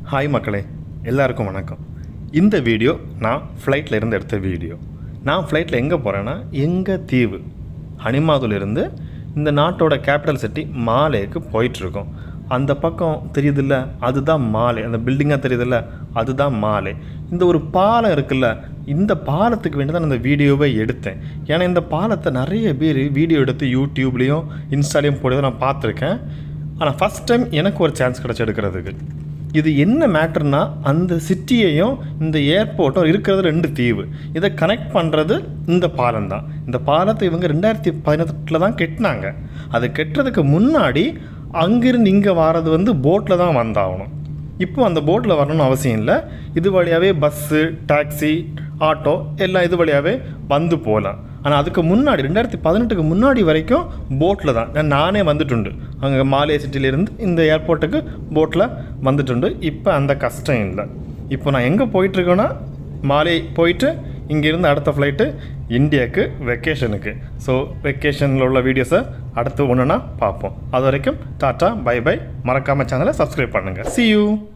hi மக்களே எல்லாருக்கும் வணக்கம் இந்த வீடியோ நான் ஃப்ளைட்டில் இருந்து எடுத்த வீடியோ நான் ஃப்ளைட்டில் எங்கே போகிறேன்னா எங்கள் தீவு ஹனிமாதுலேருந்து இந்த நாட்டோட கேபிட்டல் சிட்டி மாலேக்கு போயிட்டுருக்கோம் அந்த பக்கம் தெரியுதுல்ல அதுதான் மாலே அந்த பில்டிங்காக தெரியுதுல்ல அதுதான் மாலே இந்த ஒரு பாலம் இருக்குல்ல இந்த பாலத்துக்கு வேண்டி தான் நான் இந்த வீடியோவை எடுத்தேன் ஏன்னா இந்த பாலத்தை நிறைய பேர் வீடியோ எடுத்து யூடியூப்லேயும் இன்ஸ்டாலையும் போடுறதை நான் பார்த்துருக்கேன் ஆனால் ஃபஸ்ட் டைம் எனக்கு ஒரு சான்ஸ் கிடச்சி எடுக்கிறதுக்கு இது என்ன மேட்டர்னா அந்த சிட்டியையும் இந்த ஏர்போர்ட்டும் இருக்கிறது ரெண்டு தீவு இதை கனெக்ட் பண்ணுறது இந்த பாலம் தான் இந்த பாலத்தை இவங்க ரெண்டாயிரத்தி பதினெட்டில் தான் கெட்டினாங்க அது கெட்டுறதுக்கு முன்னாடி அங்கிருந்து இங்கே வர்றது வந்து போட்டில் தான் வந்தாகணும் இப்போ அந்த போட்டில் வரணும்னு அவசியம் இல்லை இது வழியாகவே பஸ்ஸு டாக்ஸி ஆட்டோ எல்லாம் இது வழியாகவே வந்து போகலாம் ஆனால் அதுக்கு முன்னாடி ரெண்டாயிரத்தி பதினெட்டுக்கு முன்னாடி வரைக்கும் போட்டில் தான் நான் நானே வந்துட்டுண்டு அங்கே மாலே சிட்டிலேருந்து இந்த ஏர்போர்ட்டுக்கு போட்டில் வந்துட்டுண்டு இப்போ அந்த கஷ்டம் இல்லை இப்போ நான் எங்கே போயிட்டுருக்கேன்னா மாலே போயிட்டு இங்கேருந்து அடுத்த ஃப்ளைட்டு இந்தியாவுக்கு வெக்கேஷனுக்கு ஸோ வெக்கேஷனில் உள்ள வீடியோஸை அடுத்து ஒன்றுனா பார்ப்போம் அது வரைக்கும் டாட்டா பை பை மறக்காமல் சேனலை சப்ஸ்கிரைப் பண்ணுங்கள் see you